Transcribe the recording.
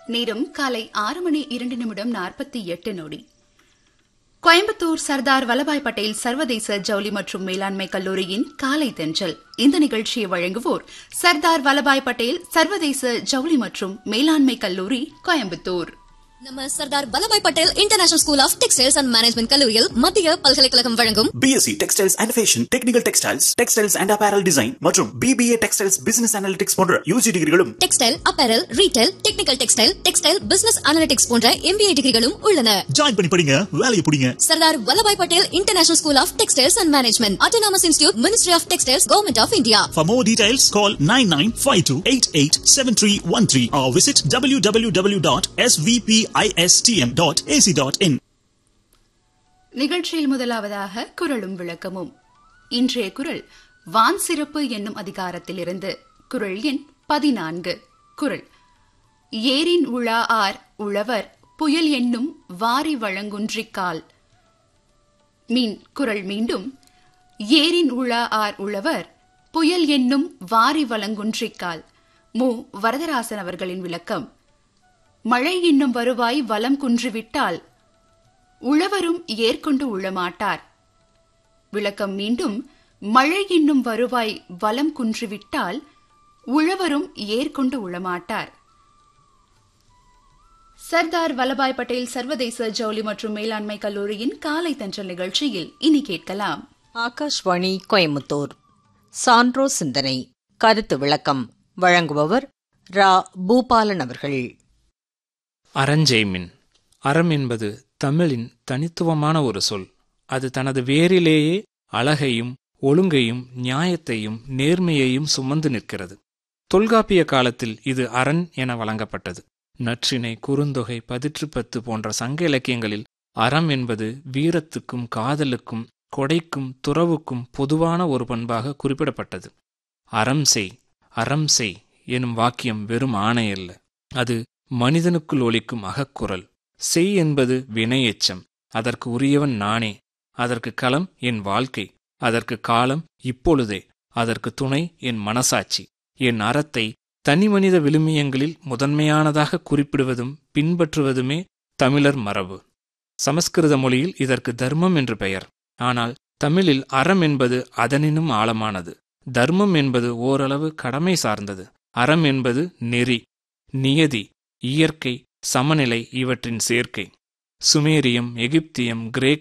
நேரம் காலை ஆறு மணி இரண்டு நிமிடம் நாற்பத்தி எட்டு நொடி கோயம்புத்தூர் சர்தார் வல்லபாய் பட்டேல் சர்வதேச ஜவுளி மற்றும் மேலாண்மை கல்லூரியின் காலை தென்றல் இந்த நிகழ்ச்சியை வழங்குவோர் சர்தார் வல்லபாய் பட்டேல் சர்வதேச ஜவுளி மற்றும் மேலாண்மை கல்லூரி கோயம்புத்தூர் நம்ம Sardar Vallabhbhai Patel international school of textiles and management கல்லூரியில் மத்திய பல்கலைக்கழகம் வழங்கும் BSc textiles and fashion technical textiles textiles and apparel design மற்றும் பிபிஏ டெக்ஸ்டைல்ஸ் பிசினஸ் அனாலிட்டிக்ஸ் போன்ற யூஜி டிகிரிகளும் textile apparel retail technical textile textile business analytics போன்ற எம்பிஏ டிகிரிகளும் உள்ளன ஜாயின் பண்ணி படிங்க வேலையை பிடிங்க Sardar Vallabhbhai Patel international school of textiles and management autonomous institute ministry of textiles government of India For more details, call 9952887313 or visit www.svpistm.ac.in. நிகழ்ச்சியில் முதலாவதாக குரலும் விளக்கமும் இன்றைய குரல் வான் சிறப்பு என்னும் அதிகாரத்திலிருந்து குரல் எண் பதினான்கு குரல் ஏரின் உழா ஆர் உழவர் புயல் என்னும் வாரி வழங்குன்றிக்கால் மீன் குரல் மீண்டும் ஏரின் உழா ஆர் உழவர் புயல் என்னும் வாரி வழங்குன்றிக்கால் மு வரதராசன் அவர்களின் விளக்கம் மழை என்னும் வருவாய் வலம் குன்றுவிட்டால் உழவரும் ஏற்கொண்டு உழமாட்டார் விளக்கம் மீண்டும் மழை என்னும் வருவாய் வலம் குன்றுவிட்டால் உழவரும் ஏற்கொண்டு உழமாட்டார் சர்தார் வல்லபாய் பட்டேல் சர்வதேச ஜவுளி மற்றும் மேலாண்மை கல்லூரியின் காலை தன்றல் நிகழ்ச்சியில் இனி கேட்கலாம் ஆகாஷ்வாணி கோயமுத்தூர் சான்றோ சிந்தனை கருத்து விளக்கம் வழங்குபவர் ரா பூபாலன் அவர்கள் அறஞ்செய்மின் அறம் என்பது தமிழின் தனித்துவமான ஒரு சொல் அது தனது வேரிலேயே அழகையும் ஒழுங்கையும் நியாயத்தையும் நேர்மையையும் சுமந்து நிற்கிறது தொல்காப்பிய காலத்தில் இது அரண் என வழங்கப்பட்டது நற்றினை குறுந்தொகை பதிற்றுப்பத்து போன்ற சங்க இலக்கியங்களில் அறம் என்பது வீரத்துக்கும் காதலுக்கும் கொடைக்கும் துறவுக்கும் பொதுவான ஒரு பண்பாக குறிப்பிடப்பட்டது அறம் செய் அறம் செய் எனும் வாக்கியம் வெறும் ஆணையல்ல அது மனிதனுக்குள் ஒலிக்கும் அகக்குரல் செய் என்பது வினையெச்சம் அதற்கு உரியவன் நானே அதற்கு களம் என் வாழ்க்கை அதற்கு காலம் இப்பொழுதே அதற்கு துணை என் மனசாட்சி என் அறத்தை தனிமனித விழுமியங்களில் முதன்மையானதாக குறிப்பிடுவதும் பின்பற்றுவதுமே தமிழர் மரபு சமஸ்கிருத மொழியில் இதற்கு தர்மம் என்று பெயர் ஆனால் தமிழில் அறம் என்பது அதனினும் ஆழமானது தர்மம் என்பது ஓரளவு கடமை சார்ந்தது அறம் என்பது நெறி நியதி இயற்கை சமநிலை இவற்றின் சேர்க்கை சுமேரியம் எகிப்தியம் கிரேக்